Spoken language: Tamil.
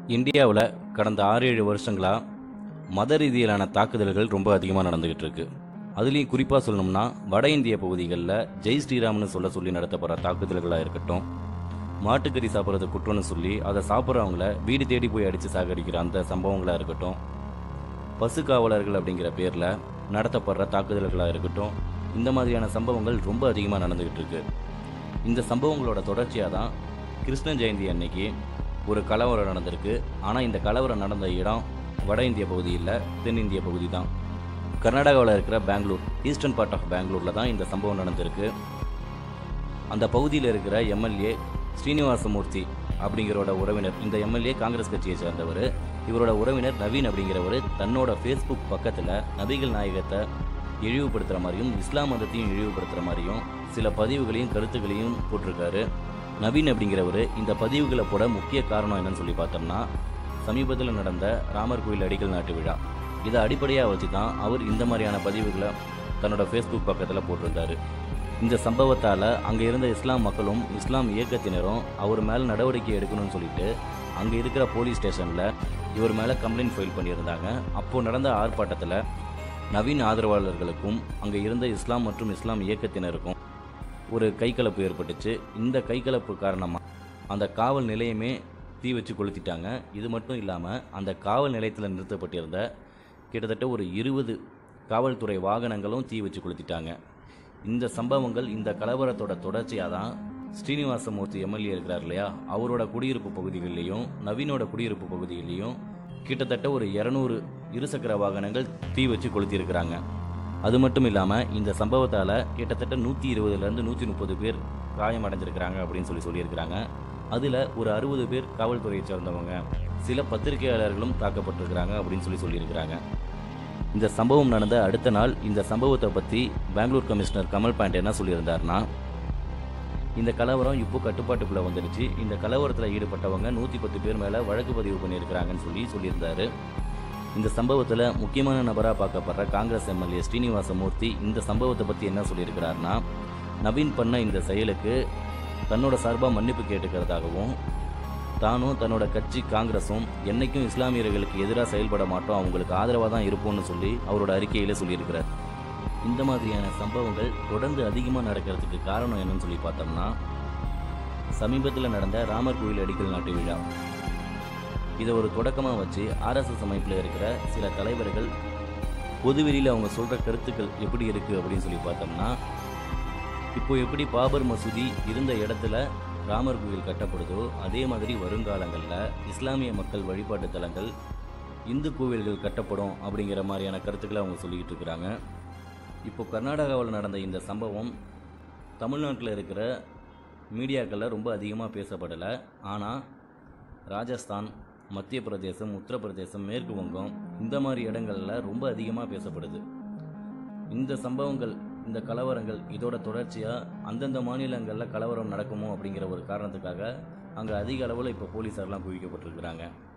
இந்தியாவில் கடந்த ஆறு ஏழு வருஷங்களாக மத ரீதியிலான தாக்குதல்கள் ரொம்ப அதிகமாக நடந்துகிட்டு இருக்கு அதுலேயும் குறிப்பாக சொல்லணும்னா வட இந்திய பகுதிகளில் ஜெய் ஸ்ரீராம்னு சொல்ல சொல்லி நடத்தப்படுற தாக்குதல்களாக இருக்கட்டும் மாட்டுக்கறி சாப்பிட்றது குற்றம்னு சொல்லி அதை சாப்பிட்றவங்கள வீடு தேடி போய் அடித்து சாகடிக்கிற அந்த சம்பவங்களாக இருக்கட்டும் பசு காவலர்கள் அப்படிங்கிற பேரில் நடத்தப்படுற தாக்குதல்களாக இருக்கட்டும் இந்த மாதிரியான சம்பவங்கள் ரொம்ப அதிகமாக நடந்துக்கிட்டு இருக்கு இந்த சம்பவங்களோட தொடர்ச்சியாக தான் கிருஷ்ண ஜெயந்தி அன்னைக்கு ஒரு கலவரம் நடந்திருக்கு ஆனால் இந்த கலவரம் நடந்த இடம் வட இந்திய பகுதி இல்லை தென்னிந்திய பகுதி தான் கர்நாடகாவில் இருக்கிற பெங்களூர் ஈஸ்டர்ன் பார்ட் ஆஃப் பெங்களூரில் தான் இந்த சம்பவம் நடந்திருக்கு அந்த பகுதியில் இருக்கிற எம்எல்ஏ ஸ்ரீனிவாசமூர்த்தி அப்படிங்கிறோட உறவினர் இந்த எம்எல்ஏ காங்கிரஸ் கட்சியை சேர்ந்தவர் இவரோட உறவினர் நவீன் அப்படிங்கிறவர் தன்னோட ஃபேஸ்புக் பக்கத்தில் நபிகள் நாயகத்தை இழிவுபடுத்துகிற மாதிரியும் இஸ்லாம் மதத்தையும் இழிவுபடுத்துகிற மாதிரியும் சில பதிவுகளையும் கருத்துக்களையும் போட்டிருக்காரு நவீன் அப்படிங்கிறவர் இந்த பதிவுகளை போட முக்கிய காரணம் என்னன்னு சொல்லி பார்த்தோம்னா சமீபத்தில் நடந்த ராமர் கோயில் அடிக்கல் நாட்டு விழா இதை அடிப்படையாக வச்சு தான் அவர் இந்த மாதிரியான பதிவுகளை தன்னோட ஃபேஸ்புக் பக்கத்தில் போட்டிருந்தாரு இந்த சம்பவத்தால் அங்கே இருந்த இஸ்லாம் மக்களும் இஸ்லாம் இயக்கத்தினரும் அவர் மேலே நடவடிக்கை எடுக்கணும்னு சொல்லிட்டு அங்கே இருக்கிற போலீஸ் ஸ்டேஷனில் இவர் மேலே கம்ப்ளைண்ட் ஃபைல் பண்ணியிருந்தாங்க அப்போது நடந்த ஆர்ப்பாட்டத்தில் நவீன் ஆதரவாளர்களுக்கும் அங்கே இருந்த இஸ்லாம் மற்றும் இஸ்லாம் இயக்கத்தினருக்கும் ஒரு கைகலப்பு ஏற்பட்டுச்சு இந்த கைகலப்பு காரணமாக அந்த காவல் நிலையமே தீ வச்சு கொளுத்திட்டாங்க இது மட்டும் இல்லாமல் அந்த காவல் நிலையத்தில் நிறுத்தப்பட்டிருந்த கிட்டத்தட்ட ஒரு இருபது காவல்துறை வாகனங்களும் தீ வச்சு கொளுத்திட்டாங்க இந்த சம்பவங்கள் இந்த கலவரத்தோட தொடர்ச்சியாக தான் ஸ்ரீனிவாசமூர்த்தி எம்எல்ஏ இருக்கிறார் இல்லையா அவரோட குடியிருப்பு பகுதிகளிலையும் நவீனோட குடியிருப்பு பகுதிகளிலையும் கிட்டத்தட்ட ஒரு இரநூறு இருசக்கர வாகனங்கள் தீ வச்சு கொளுத்தியிருக்கிறாங்க அது மட்டும் இல்லாமல் இந்த சம்பவத்தால் கிட்டத்தட்ட நூற்றி இருபதுலேருந்து நூற்றி முப்பது பேர் காயமடைஞ்சிருக்கிறாங்க அப்படின்னு சொல்லி சொல்லியிருக்கிறாங்க அதில் ஒரு அறுபது பேர் காவல்துறையை சேர்ந்தவங்க சில பத்திரிகையாளர்களும் தாக்கப்பட்டிருக்கிறாங்க அப்படின்னு சொல்லி சொல்லியிருக்கிறாங்க இந்த சம்பவம் நடந்த அடுத்த நாள் இந்த சம்பவத்தை பற்றி பெங்களூர் கமிஷனர் கமல் பாண்ட் என்ன சொல்லியிருந்தாருன்னா இந்த கலவரம் இப்போ கட்டுப்பாட்டுக்குள்ளே வந்துடுச்சு இந்த கலவரத்தில் ஈடுபட்டவங்க நூற்றி பத்து பேர் மேலே வழக்கு பதிவு பண்ணியிருக்கிறாங்கன்னு சொல்லி சொல்லியிருந்தாரு இந்த சம்பவத்தில் முக்கியமான நபராக பார்க்கப்படுற காங்கிரஸ் எம்எல்ஏ ஸ்ரீனிவாசமூர்த்தி இந்த சம்பவத்தை பற்றி என்ன சொல்லியிருக்கிறாருன்னா நவீன் பண்ண இந்த செயலுக்கு தன்னோட சார்பாக மன்னிப்பு கேட்டுக்கிறதாகவும் தானும் தன்னோட கட்சி காங்கிரஸும் என்னைக்கும் இஸ்லாமியர்களுக்கு எதிராக செயல்பட மாட்டோம் அவங்களுக்கு ஆதரவாக தான் இருப்போம்னு சொல்லி அவரோட அறிக்கையில் சொல்லியிருக்கிறார் இந்த மாதிரியான சம்பவங்கள் தொடர்ந்து அதிகமாக நடக்கிறதுக்கு காரணம் என்னன்னு சொல்லி பார்த்தோம்னா சமீபத்தில் நடந்த ராமர் கோயில் அடிக்கல் நாட்டு விழா இதை ஒரு தொடக்கமாக வச்சு ஆர்எஸ்எஸ் அமைப்பில் இருக்கிற சில தலைவர்கள் பொதுவெளியில் அவங்க சொல்கிற கருத்துக்கள் எப்படி இருக்குது அப்படின்னு சொல்லி பார்த்தோம்னா இப்போ எப்படி பாபர் மசூதி இருந்த இடத்துல ராமர் கோயில் கட்டப்படுதோ அதே மாதிரி வருங்காலங்களில் இஸ்லாமிய மக்கள் வழிபாட்டு தலங்கள் இந்து கோவில்கள் கட்டப்படும் அப்படிங்கிற மாதிரியான கருத்துக்களை அவங்க சொல்லிக்கிட்டு இருக்கிறாங்க இப்போ கர்நாடகாவில் நடந்த இந்த சம்பவம் தமிழ்நாட்டில் இருக்கிற மீடியாக்களில் ரொம்ப அதிகமாக பேசப்படலை ஆனால் ராஜஸ்தான் மத்திய பிரதேசம் உத்தரப்பிரதேசம் மேற்கு வங்கம் இந்த மாதிரி இடங்களில் ரொம்ப அதிகமாக பேசப்படுது இந்த சம்பவங்கள் இந்த கலவரங்கள் இதோட தொடர்ச்சியாக அந்தந்த மாநிலங்களில் கலவரம் நடக்குமோ அப்படிங்கிற ஒரு காரணத்துக்காக அங்கே அதிக அளவில் இப்போ போலீஸார்லாம் குவிக்கப்பட்டிருக்கிறாங்க